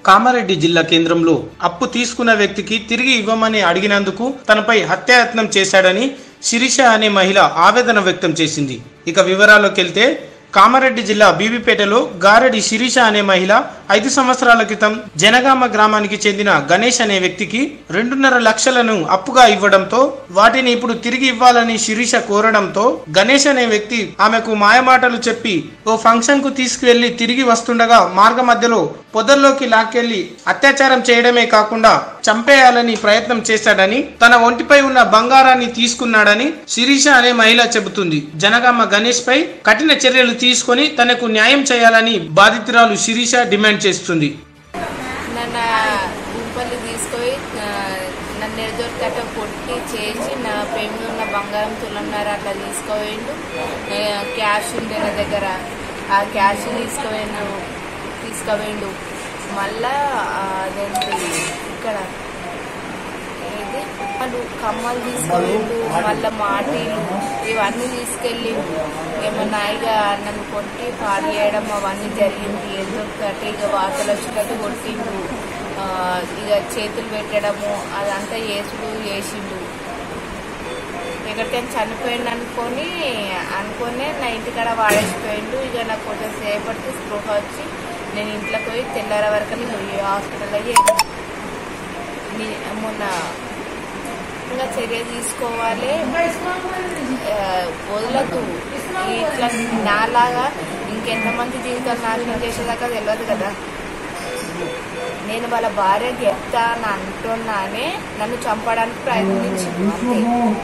కామారెడ్డి జిల్లా కేంద్రంలో అప్పు తీసుకున్న వ్యక్తికి తిరిగి ఇవ్వమని అడిగినందుకు తనపై హత్యాయత్నం చేశాడని శిరీష అనే మహిళ ఆవేదన వ్యక్తం చేసింది ఇక వివరాల్లోకి వెళ్తే కామారెడ్డి జిల్లా బీబీపేటలో గారెడి శిరీష అనే మహిళ ఐదు సంవత్సరాల క్రితం జనగామ గ్రామానికి చెందిన గణేష్ అనే వ్యక్తికి రెండున్నర లక్షలను అప్పుగా ఇవ్వడంతో వాటిని ఇప్పుడు తిరిగి ఇవ్వాలని శిరీష కోరడంతో గణేష్ అనే వ్యక్తి ఆమెకు మాయమాటలు చెప్పి ఓ ఫంక్షన్ కు తీసుకువెళ్లి తిరిగి వస్తుండగా మార్గ మధ్యలో పొదల్లోకి లాక్కెళ్లి అత్యాచారం చేయడమే కాకుండా చంపేయాలని ప్రయత్నం చేశాడని తన ఒంటిపై ఉన్న బంగారాన్ని తీసుకున్నాడని శిరీష అనే మహిళ చెబుతుంది జనగామ గణేష్ పై కఠిన చర్యలు తీసుకొని తనకు న్యాయం చేయాలని బాధితురాలు శిరీష డిమాండ్ చేస్తుంది నన్ను గుంపలు తీసుకొని ఆ, నన్ను ఎదురుకట్ట కొట్టి చేసి నా పెయిన్ ఉన్న బంగారం తులన్నారు అట్లా తీసుకోవేయండు క్యాష్ ఉండే నా దగ్గర ఆ క్యాష్ తీసుకోవేయండు తీసుకోవేయండు మళ్ళా ఆ, అదేంటి ఇక్కడ ఏది వాళ్ళు కమ్మలు తీసుకోవేయండు మళ్ళా మాటీలు ఇవన్నీ తీసుకెళ్ళిండు ఏమన్నా ఇక నన్ను కొట్టి పాడు చేయడం అవన్నీ జరిగింది ఎందుకంటే ఇక వార్తలు వచ్చినట్టు కొట్టిండు ఆ, ఇక చేతులు పెట్టడము అదంతా చేసుడు చేసిండు ఎక్కడికైనా చనిపోయిండు అనుకొని అనుకొని నా ఇంటికాడ వాడేసిపోయిండు ఇక నాకు కొంచెం సేపటికి స్పృహ వచ్చి నేను ఇంట్లోకి పోయి తెల్లార వరకు నేను హాస్పిటల్లో చేయాలి నీ- మొన్న ఇంకా చర్య తీసుకోవాలి ఆ, వదలదు ఇట్లా నాలాగా ఇంకెంతమంది జీవితాలు నాశనం చేసేదాకా తెలియదు కదా నేను వాళ్ళ భార్య చెప్తా అని అంటున్నానే నన్ను చంపడానికి ప్రయత్నించింది అంతే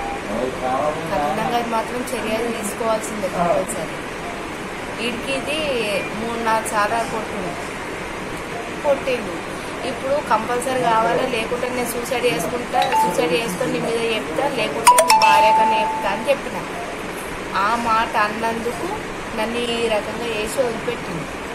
కఠినంగా మాత్రం చర్యలు తీసుకోవాల్సిందే కంపల్సరీ వీడికి ఇది మూడు నాలుగు సార్లు కొట్టిండు కొట్టిండు ఇప్పుడు కంపల్సరీ కావాలా లేకుంటే నేను సూసైడ్ చేసుకుంటా సూసైడ్ చేసుకొని నీ మీద చెప్తా లేకుంటే నీ భార్యకన్నా చెప్తా అని చెప్పిన ఆ మాట అన్నందుకు నన్ను ఈ రకంగా వేసి వదిలిపెట్టింది